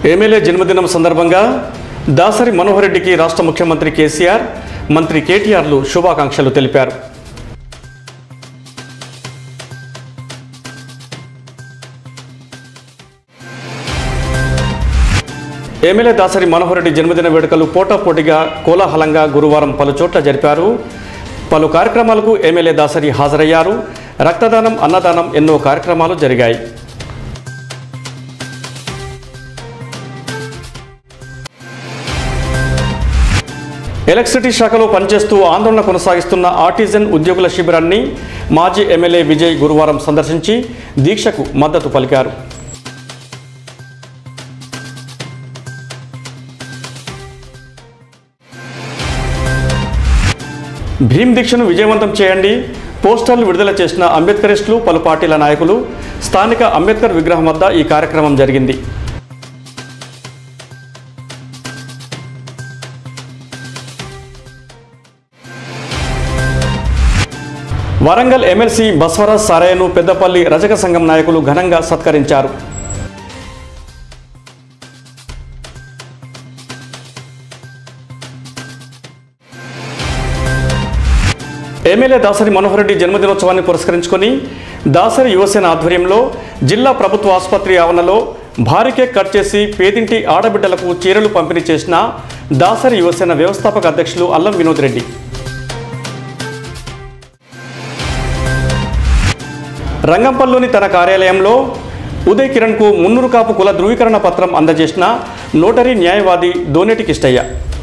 MLA జన్మదినం సందర్భంగా దాసరి మనోహర్ రెడ్డికి రాష్ట్ర ముఖ్యమంత్రి కేసీఆర్ మంత్రి కేటీఆర్లు శుభాకాంక్షలు తెలిపారు ఎమ్మెల్యే దాసరి మనోహర్ రెడ్డి జన్మదిన వేడుకలు పోటాపోటీగా కోలాహలంగా గురువారం పలు చోట్ల జరిపారు పలు కార్యక్రమాలకు ఎమ్మెల్యే దాసరి హాజరయ్యారు రక్తదానం అన్నదానం ఎన్నో కార్యక్రమాలు జరిగాయి ఎలక్ట్రిసిటీ శాఖలో పనిచేస్తూ ఆందోళన కొనసాగిస్తున్న ఆర్టిజన్ ఉద్యోగుల శిబిరాన్ని మాజీ ఎమ్మెల్యే విజయ్ గురువారం సందర్శించి దీక్షకు మద్దతు పలికారు భీమ్ దీక్షను విజయవంతం చేయండి పోస్టర్లు విడుదల చేసిన అంబేద్కరిస్టులు పలు పార్టీల నాయకులు స్థానిక అంబేద్కర్ విగ్రహం వద్ద ఈ కార్యక్రమం జరిగింది వరంగల్ ఎమ్మెల్సీ బస్వరాజ్ సారయ్యను పెద్దపల్లి రజక సంఘం నాయకులు ఘనంగా సత్కరించారు ఎమ్మెల్యే దాసరి మనోహర్ రెడ్డి జన్మదినోత్సవాన్ని పురస్కరించుకొని దాసరి యువసేన ఆధ్వర్యంలో జిల్లా ప్రభుత్వ ఆసుపత్రి ఆవరణలో భారీ కేక్ కట్ చేసి పేదింటి ఆడబిడ్డలకు చీరలు పంపిణీ చేసిన దాసరి యువసేన వ్యవస్థాపక అధ్యక్షులు అల్లం వినోద్ రెడ్డి రంగంపల్లిలోని తన కార్యాలయంలో ఉదయ్ కిరణ్కు మున్నూరు కాపు కుల ధృవీకరణ పత్రం అందజేసిన నోటరీ న్యాయవాది దోనేటి కిష్టయ్య